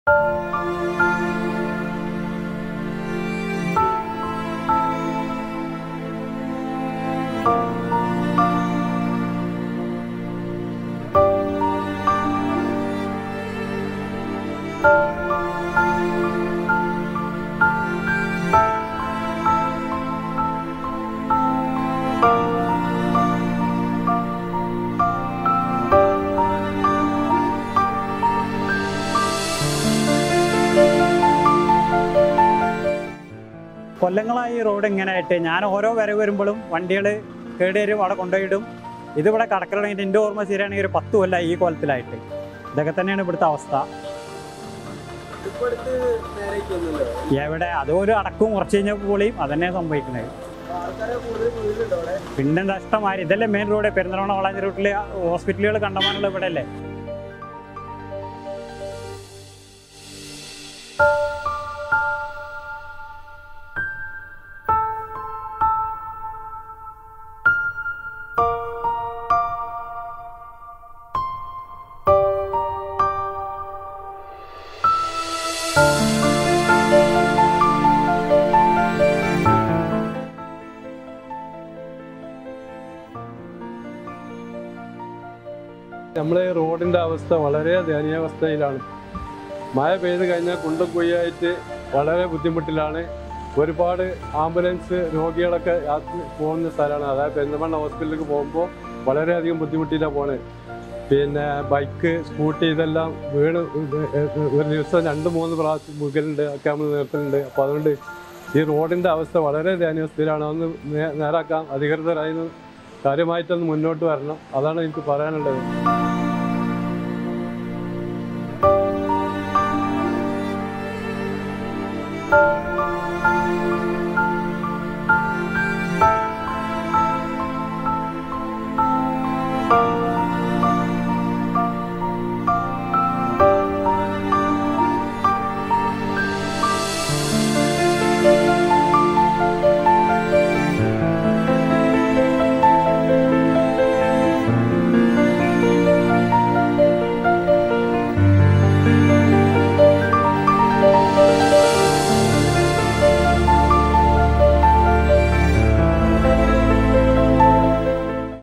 കൊല്ലങ്ങളായി ഈ റോഡ് ഇങ്ങനെ ആയിട്ട് ഞാൻ ഓരോ വരവ് വരുമ്പോഴും വണ്ടികൾ കേടുവരും അവിടെ കൊണ്ടുപോയിടും ഇതിവിടെ കടക്കലാണെങ്കിൽ എൻ്റെ ഓർമ്മ ശരിയാണെങ്കിൽ ഒരു പത്ത് കൊല്ലം ഈ കോലത്തിലായിട്ട് ഇതൊക്കെ തന്നെയാണ് ഇവിടുത്തെ അവസ്ഥ ഇപ്പൊ അടുത്ത് നേരെയൊക്കെയൊന്നുമില്ലോ എവിടെ അതും ഒരു അടക്കും കുറച്ച് കഴിഞ്ഞാൽ പൊളിയും അതന്നെ സംഭവിക്കുന്നത് ആൾക്കാരെ കൂടുതൽ വീടുണ്ടോ അവിടെ പിന്നെന്താ ഇഷ്ടമാര് ഇതല്ലേ മെയിൻ റോഡ് പെരുന്തൽമണ്ണ വളാഞ്ചി റൂട്ടിൽ ഹോസ്പിറ്റലുകൾ കണ്ടമാനുള്ള ഇവിടെ അല്ലേ നമ്മളെ റോഡിൻ്റെ അവസ്ഥ വളരെ ദയനീയാവസ്ഥയിലാണ് മഴ പെയ്ത് കഴിഞ്ഞാൽ കുണ്ടും കുയ്യായിട്ട് വളരെ ബുദ്ധിമുട്ടിലാണ് ഒരുപാട് ആംബുലൻസ് രോഗികളൊക്കെ യാത്ര പോകുന്ന സ്ഥലമാണ് അതായത് പെരുന്തമണ്ണ ഹോസ്പിറ്റലിലേക്ക് പോകുമ്പോൾ വളരെയധികം ബുദ്ധിമുട്ടിലാണ് പോണത് പിന്നെ ബൈക്ക് സ്കൂട്ടി ഇതെല്ലാം വീണ് ഒരു ദിവസം രണ്ട് മൂന്ന് പ്രാവശ്യം മുകലുണ്ട് ഒക്കെ നമ്മൾ നിർത്തുന്നുണ്ട് അപ്പോൾ അതുകൊണ്ട് ഈ റോഡിൻ്റെ അവസ്ഥ വളരെ ദയനീയാവസ്ഥയിലാണ് അതൊന്ന് നേ- നേരാക്കാം അധികൃതരായി കാര്യമായിട്ടൊന്ന് മുന്നോട്ട് വരണം അതാണ് എനിക്ക് പറയാനുള്ളത്